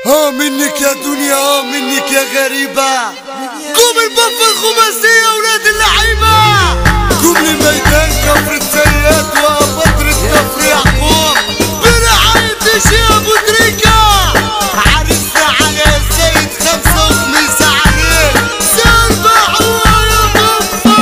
اه منك يا دنيا اه منك يا غريبة قوم البفة الخماسية ولاد اللعيبة قوم لميدان كفر السياد وفترة كفر يعقوب برعاية الشيخ ابو تريكة عرسنا على السيد خمسة وخميسة عليه سربع يا بفة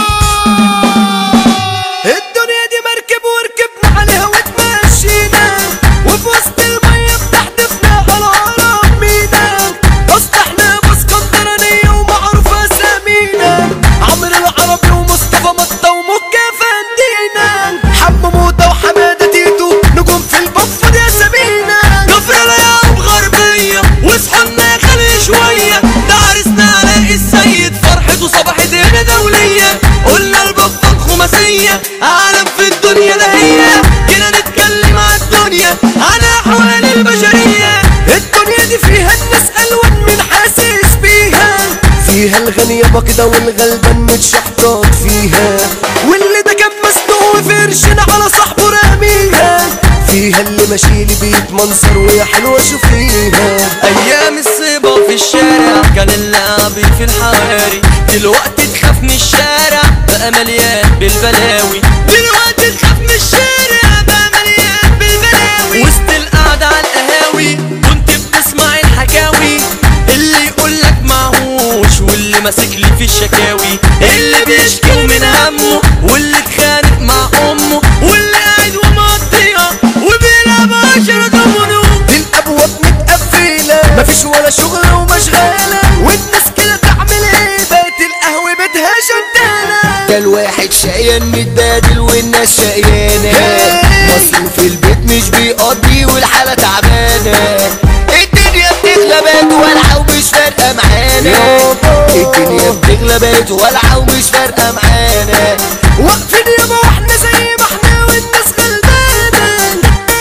الدنيا دي مركب وركبنا عليها وتمشينا وفي وسط المية بتحدفنا على هرم مينا اصل احنا اسكندرانية ومعروف اسامينا عمرو العربي ومصطفى مطة ومكة فندينا حمو موتة وحمادة تيتو نجوم في البفة دي اسامينا كفر العيال غربية واصحوا لنا يا خلي شوية ده عرسنا على السيد فرحته صباحت هنا دولية قلنا البفة الخماسية عالم في الدنيا ده هي جينا نتكلم عن الدنيا عن احوال البشرية الدنيا دي فيها الناس الوان من حاسس بيها فيها الغني يابا كده والغلبان متشحطط فيها واللي ده كان مسنوق وفرشنا على صاحبه راميها فيها اللي ماشي لي بيتمنظر ويا حلوة شوفيها ايام الصيبة في الشارع كان اللعب في الحواري دلوقتي تخاف من الشارع بقى مليان بالبلاوي دلوقتي تخاف من الشارع بقى مليان بالبلاوي وسط القعدة على القهاوي كنت بتسمع الحكاوي اللي يقولك معهوش واللي ماسك لي في الشكاوي اللي بيشكي من همه واللي اتخانق مع امه واللي قاعد ومقضيها وبيلعب عشرة دومينو الابواب متقفله مفيش ولا شغل ومشغله والناس كده تعمل ايه بقت القهوه بيتها شنتانه ده الواحد شقيان متبادل والناس شقيانة مصروف البيت مش بيقضي والحالة تعبانة الدنيا بتغلى بقت والعة ومش فارقة معانا الدنيا بتغلى بقت والعة ومش فارقة معانا واقفين يابا واحنا زي ما احنا والناس غلبانه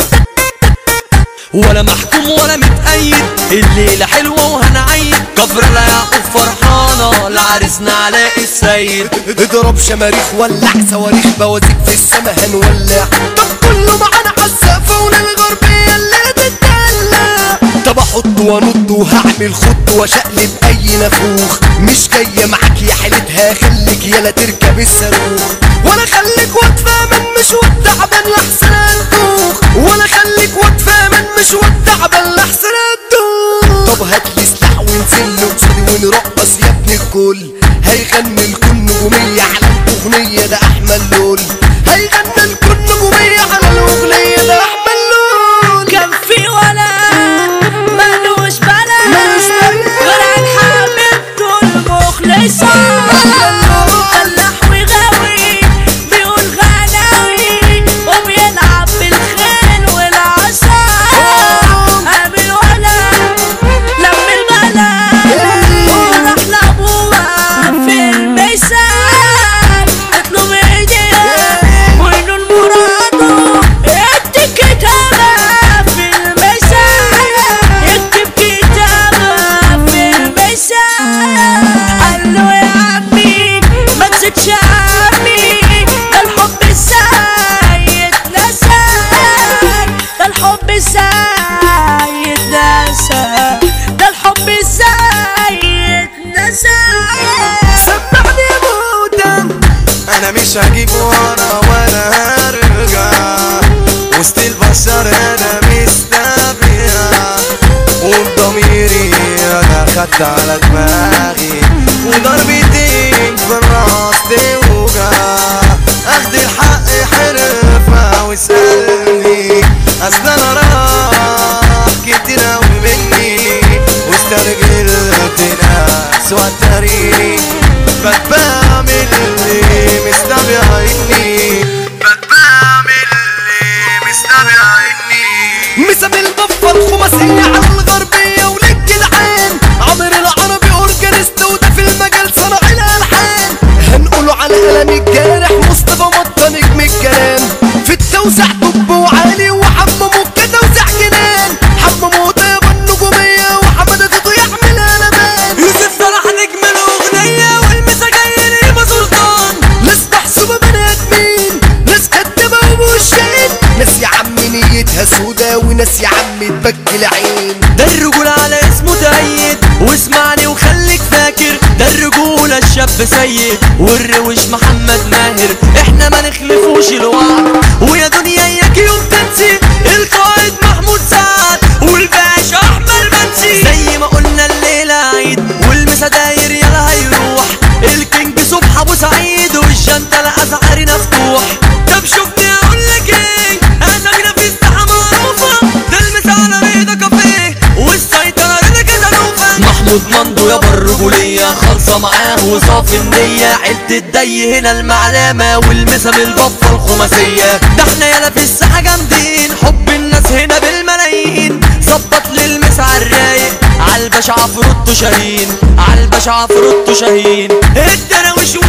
ولا محكوم ولا متأيد الليلة حلوة وهنعيد كفر العياقوب فرحانة لعرسنا علاء السيد اضرب شماريخ ولع صواريخ بوازيك في السما هنولع طب كله معانا عالسقف وللغربية اللي تتدلع طب احط وانط وهعمل خط واشقلب اي نافوخ مش جاية معاك يا حيلتها خليك يلا تركب الصاروخ ولا خليك واتفاهم مش والتعبان لحسن انتوخ ولا خليك واتفاهم مش والتعبان لحسن انتوخ طب هاتلي سلاح ونزل قصادي ونرقص يا ابن الكل هيغني الكل نجومية على الأغنية ده أحمد لول هيغني الكل نجومية على الأغنية ده أحمد لول كان في ولا مالوش بلا مالوش بلا. غير حبيبته المخلصة فلاح وغاوي بيقول غناوي وبيلعب بالخيل والعصا قابل ولا لم البلا وراح لابوها في الميسان اطلب ايديها وينو المراده يكتب كتابة في الميسان يكتب كتابة في الميسان قال له يا عمي ما تزيدش يا عمي ده الحب السيد نساك ده الحب السيد نساك ده الحب السيد نساك سمعني يا موتى انا مش هجيب ورا ولا هرجع وسط البشر انا مستبيع وبضميري انا خدت على دماغي وضربتين في الراس توجع اخد الحق حرفة واسألني اصل انا راح كتير اوي مني واسترجلت ناس وتريني بقت بعمل اللي مستبيعني بقت بعمل اللي مستبيعني مسام البفة الخماسية على الغربية وللجدعان عمرو العربي اورجانيست وده في المجال صنع الالحان هنقوله على قلم الجارح مصطفى مطة نجم الكلام في التوزيع طب وعالي وحممه كتوزيع جنان حممه طيب النجومية وحمد تيتو يعمل قلبان يوسف صلاح نجم الأغنية والمسا جاي ريما سلطان ناس محسوبة بني ادمين ناس كدابة ومشين ناس يا عم نيتها سودا وناس يا عم تبكي العين ده الرجولة على اسم الشاب سيد والروش محمد ماهر احنا ما نخلفوش الوعد ويا دنيا اياك يوم تنسي القائد محمود سعد والباشا احمد منسي زي ما قلنا الليلة عيد والمسا داير يلا هيروح الكينج صبح ابو سعيد والجنتلة ازعري مفتوح طب شوفني اقول لك ايه اسامينا في الساحة معروفة ده المسا على رضا كافيه والسيطرة رضا كازانوفا محمود مندو يابا الرجولية خالصة معاه وصافي النية عيلة الدي هنا المعلمة والمسا من البفة الخماسية ده احنا يالا في الساحة جامدين حب الناس هنا بالملايين ظبط للمسا عالرايق عالباشا عفروتو شاهين عالباشا عفروتو شاهين الدراويش